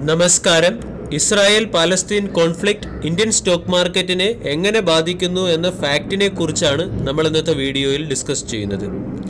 നമസ്കാരം Israel Palestine conflict Indian stock മാർക്കറ്റിനെ എങ്ങനെ ബാധിക്കുന്നു എന്ന ഫാക്റ്റിനെ കുറിച്ചാണ് നമ്മൾ ഇന്നത്തെ വീഡിയോയിൽ ഡിസ്കസ് ചെയ്യുന്നത്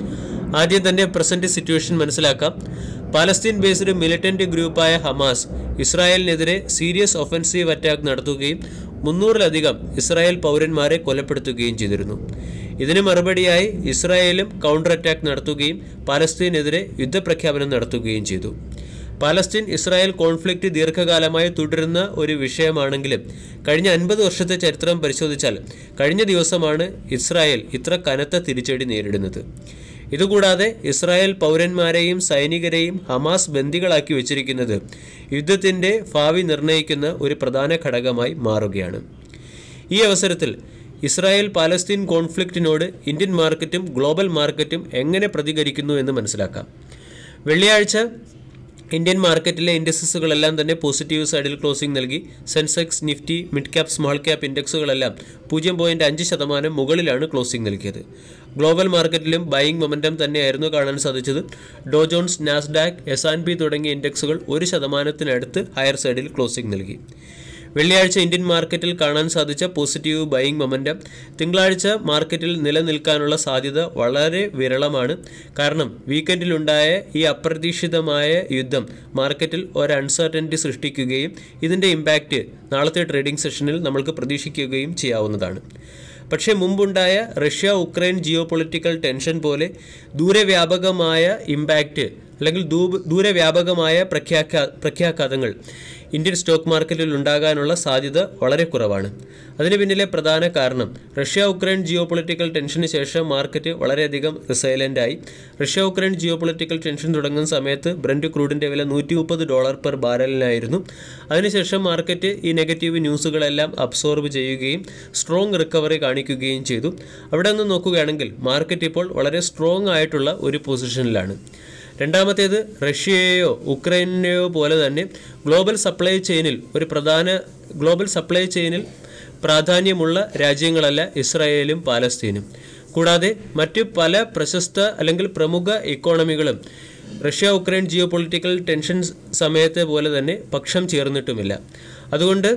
ആദ്യം തന്നെ പ്രസന്റ് സിറ്റുവേഷൻ മനസ്സിലാക്കാം പാലസ്തീൻ ബേസ്ഡ് മിലിറ്റന്റ് ഗ്രൂപ്പായ ഹമാസ് ഇസ്രായേലിനെതിരെ സീരിയസ് ഒഫൻസീവ് അറ്റാക്ക് നടത്തുകയും മുന്നൂറിലധികം ഇസ്രായേൽ പൗരന്മാരെ കൊലപ്പെടുത്തുകയും ചെയ്തിരുന്നു ഇതിന് മറുപടിയായി ഇസ്രായേലും കൗണ്ടർ അറ്റാക്ക് നടത്തുകയും പാലസ്തീനെതിരെ യുദ്ധപ്രഖ്യാപനം നടത്തുകയും ചെയ്തു പാലസ്തീൻ ഇസ്രായേൽ കോൺഫ്ലിക്റ്റ് ദീർഘകാലമായി തുടരുന്ന ഒരു വിഷയമാണെങ്കിലും കഴിഞ്ഞ അൻപത് വർഷത്തെ ചരിത്രം പരിശോധിച്ചാൽ കഴിഞ്ഞ ദിവസമാണ് ഇസ്രായേൽ ഇത്ര കനത്ത തിരിച്ചടി നേരിടുന്നത് ഇതുകൂടാതെ ഇസ്രായേൽ പൗരന്മാരെയും സൈനികരെയും ഹമാസ് ബന്ദികളാക്കി വച്ചിരിക്കുന്നത് യുദ്ധത്തിൻ്റെ ഭാവി നിർണ്ണയിക്കുന്ന ഒരു പ്രധാന ഘടകമായി മാറുകയാണ് ഈ അവസരത്തിൽ ഇസ്രായേൽ പാലസ്തീൻ കോൺഫ്ലിക്റ്റിനോട് ഇന്ത്യൻ മാർക്കറ്റും ഗ്ലോബൽ മാർക്കറ്റും എങ്ങനെ പ്രതികരിക്കുന്നു എന്ന് മനസ്സിലാക്കാം വെള്ളിയാഴ്ച ഇന്ത്യൻ മാർക്കറ്റിലെ ഇൻഡസ്ട്രീസുകളെല്ലാം തന്നെ പോസിറ്റീവ് സൈഡിൽ ക്ലോസിംഗ് നൽകി Sensex Nifty mid cap small cap ഇൻഡെക്സുകളെല്ലാം പൂജ്യം പോയിൻറ്റ് അഞ്ച് ശതമാനം മുകളിലാണ് ക്ലോസിംഗ് നൽകിയത് ഗ്ലോബൽ മാർക്കറ്റിലും ബൈയിങ് മൊമെൻറ്റം തന്നെയായിരുന്നു കാണാൻ സാധിച്ചത് Dow Jones Nasdaq S and P തുടങ്ങിയ ഇൻഡെക്സുകൾ ഒരു ശതമാനത്തിനടുത്ത് ഹയർ സൈഡിൽ ക്ലോസിംഗ് നൽകി വെള്ളിയാഴ്ച ഇന്ത്യൻ മാർക്കറ്റിൽ കാണാൻ സാധിച്ച പോസിറ്റീവ് ബൈയിങ് മൊമെൻറ്റം തിങ്കളാഴ്ച മാർക്കറ്റിൽ നിലനിൽക്കാനുള്ള സാധ്യത വളരെ വിരളമാണ് കാരണം വീക്കെൻഡിലുണ്ടായ ഈ അപ്രതീക്ഷിതമായ യുദ്ധം മാർക്കറ്റിൽ ഒരു അൺസർട്ടനിറ്റി സൃഷ്ടിക്കുകയും ഇതിൻ്റെ ഇമ്പാക്റ്റ് നാളത്തെ ട്രേഡിംഗ് സെഷനിൽ നമ്മൾക്ക് പ്രതീക്ഷിക്കുകയും ചെയ്യാവുന്നതാണ് പക്ഷേ മുമ്പുണ്ടായ Russia Ukraine geo political tension പോലെ ദൂരവ്യാപകമായ ഇമ്പാക്റ്റ് അല്ലെങ്കിൽ ദൂ- ദൂരവ്യാപകമായ പ്രഖ്യാഘാ പ്രഖ്യാഘാതങ്ങൾ ഇന്ത്യൻ സ്റ്റോക്ക് മാർക്കറ്റിൽ ഉണ്ടാകാനുള്ള സാധ്യത വളരെ കുറവാണ് അതിന് പിന്നിലെ പ്രധാന കാരണം റഷ്യ ഉക്രൈൻ ജിയോ പൊളിറ്റിക്കൽ ടെൻഷന് ശേഷം മാർക്കറ്റ് വളരെയധികം റിസൈലൻ്റ് ആയി Russia Ukraine geo political tension തുടങ്ങുന്ന സമയത്ത് ബ്രൻഡ് ക്രൂഡിൻ്റെ വില നൂറ്റി മുപ്പത് ഡോളർ പെർ ബാരലിനായിരുന്നു അതിനുശേഷം മാർക്കറ്റ് ഈ നെഗറ്റീവ് ന്യൂസുകളെല്ലാം അബ്സോർബ് ചെയ്യുകയും സ്ട്രോങ് റിക്കവറി കാണിക്കുകയും ചെയ്തു അവിടെ നിന്ന് നോക്കുകയാണെങ്കിൽ മാർക്കറ്റ് ഇപ്പോൾ വളരെ സ്ട്രോങ് ആയിട്ടുള്ള ഒരു പൊസിഷനിലാണ് രണ്ടാമത്തേത് റഷ്യയെയോ ഉക്രൈനെയോ പോലെ തന്നെ ഗ്ലോബൽ സപ്ലൈ ചെയിനിൽ ഒരു പ്രധാന ഗ്ലോബൽ സപ്ലൈ ചെയിനിൽ പ്രാധാന്യമുള്ള രാജ്യങ്ങളല്ല ഇസ്രായേലും പാലസ്തീനും കൂടാതെ മറ്റ് പല പ്രശസ്ത അല്ലെങ്കിൽ പ്രമുഖ ഇക്കോണമികളും Russia Ukraine geo political tension സമയത്തെ പോലെ തന്നെ പക്ഷം ചേർന്നിട്ടുമില്ല അതുകൊണ്ട്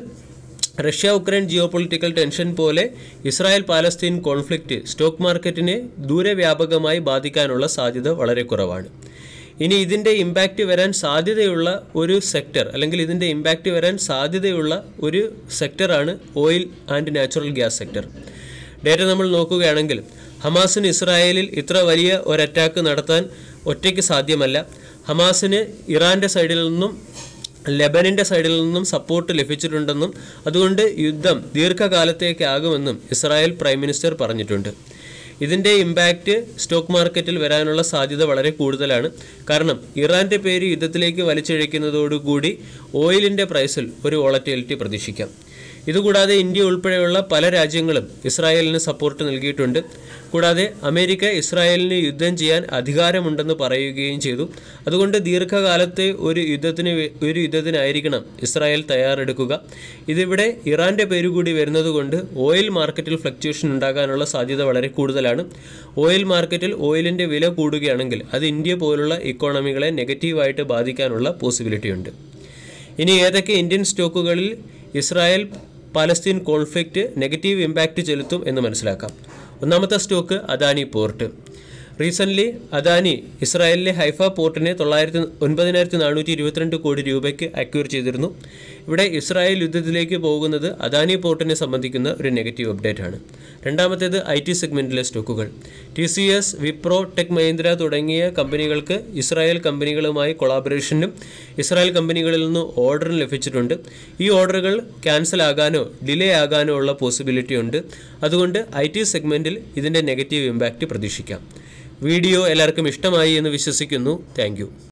Russia Ukraine geo political tension പോലെ ഇസ്രായേൽ പാലസ്തീൻ കോൺഫ്ലിക്റ്റ് സ്റ്റോക്ക് മാർക്കറ്റിനെ ദൂരവ്യാപകമായി ബാധിക്കാനുള്ള സാധ്യത വളരെ കുറവാണ് ഇനി ഇതിൻ്റെ ഇമ്പാക്റ്റ് വരാൻ സാധ്യതയുള്ള ഒരു സെക്ടർ അല്ലെങ്കിൽ ഇതിൻ്റെ ഇമ്പാക്റ്റ് വരാൻ സാധ്യതയുള്ള ഒരു സെക്ടറാണ് oil and natural gas sector data നമ്മൾ നോക്കുകയാണെങ്കിൽ ഹമാസിന് ഇസ്രായേലിൽ ഇത്ര വലിയ ഒരു അറ്റാക്ക് നടത്താൻ ഒറ്റയ്ക്ക് സാധ്യമല്ല ഹമാസിന് ഇറാൻ്റെ സൈഡിൽ നിന്നും ലെബനിൻ്റെ സൈഡിൽ നിന്നും സപ്പോർട്ട് ലഭിച്ചിട്ടുണ്ടെന്നും അതുകൊണ്ട് യുദ്ധം ദീർഘകാലത്തേക്കാകുമെന്നും ഇസ്രായേൽ പ്രൈം മിനിസ്റ്റർ പറഞ്ഞിട്ടുണ്ട് ഇതിൻ്റെ ഇമ്പാക്റ്റ് സ്റ്റോക്ക് മാർക്കറ്റിൽ വരാനുള്ള സാധ്യത വളരെ കൂടുതലാണ് കാരണം ഇറാൻ്റെ പേര് യുദ്ധത്തിലേക്ക് വലിച്ചിഴയ്ക്കുന്നതോടുകൂടി ഓയിലിൻ്റെ പ്രൈസിൽ ഒരു വോളറ്റിലിറ്റി പ്രതീക്ഷിക്കാം ഇതുകൂടാതെ ഇന്ത്യ ഉൾപ്പെടെയുള്ള പല രാജ്യങ്ങളും ഇസ്രായേലിന് സപ്പോർട്ട് നൽകിയിട്ടുണ്ട് കൂടാതെ അമേരിക്ക ഇസ്രായേലിന് യുദ്ധം ചെയ്യാൻ അധികാരമുണ്ടെന്ന് പറയുകയും ചെയ്തു അതുകൊണ്ട് ദീർഘകാലത്തെ ഒരു യുദ്ധത്തിന് വേ- ഒരു യുദ്ധത്തിനായിരിക്കണം ഇസ്രായേൽ തയ്യാറെടുക്കുക ഇതിവിടെ ഇറാൻ്റെ പേര് കൂടി വരുന്നതുകൊണ്ട് ഓയിൽ മാർക്കറ്റിൽ ഫ്ലക്ച്വേഷൻ ഉണ്ടാകാനുള്ള സാധ്യത വളരെ കൂടുതലാണ് ഓയിൽ മാർക്കറ്റിൽ ഓയിലിൻ്റെ വില കൂടുകയാണെങ്കിൽ അത് ഇന്ത്യ പോലുള്ള ഇക്കോണമികളെ നെഗറ്റീവായിട്ട് ബാധിക്കാനുള്ള പോസിബിലിറ്റി ഉണ്ട് ഇനി ഏതൊക്കെ ഇന്ത്യൻ സ്റ്റോക്കുകളിൽ Israel Palestine conflict negative impact ചെലുത്തും എന്ന് മനസ്സിലാക്കാം ഒന്നാമത്തെ stock Adani port recently Adani ഇസ്രായേലിലെ ഹൈഫ പോർട്ടിനെ തൊള്ളായിരത്തി ഒൻപതിനായിരത്തി നാനൂറ്റി ഇരുപത്തിരണ്ട് കോടി രൂപയ്ക്ക് അക്യൂർ ചെയ്തിരുന്നു ഇവിടെ ഇസ്രായേൽ യുദ്ധത്തിലേക്ക് പോകുന്നത് അദാനി പോർട്ടിനെ സംബന്ധിക്കുന്ന ഒരു നെഗറ്റീവ് അപ്ഡേറ്റ് ആണ് രണ്ടാമത്തേത് ഐ ടി സെഗ്മെൻറ്റിലെ സ്റ്റോക്കുകൾ T C S Wipro tech Mahindra തുടങ്ങിയ കമ്പനികൾക്ക് ഇസ്രായേൽ കമ്പനികളുമായി കൊളാബറേഷനും ഇസ്രായേൽ കമ്പനികളിൽ നിന്ന് ഓർഡറും ലഭിച്ചിട്ടുണ്ട് ഈ ഓർഡറുകൾ ക്യാൻസൽ ആകാനോ ഡിലേ ആകാനോ ഉള്ള പോസിബിലിറ്റി ഉണ്ട് അതുകൊണ്ട് ഐ ടി സെഗ്മെൻറ്റിൽ ഇതിൻ്റെ നെഗറ്റീവ് ഇമ്പാക്റ്റ് പ്രതീക്ഷിക്കാം വീഡിയോ എല്ലാവർക്കും ഇഷ്ടമായി എന്ന് വിശ്വസിക്കുന്നു താങ്ക്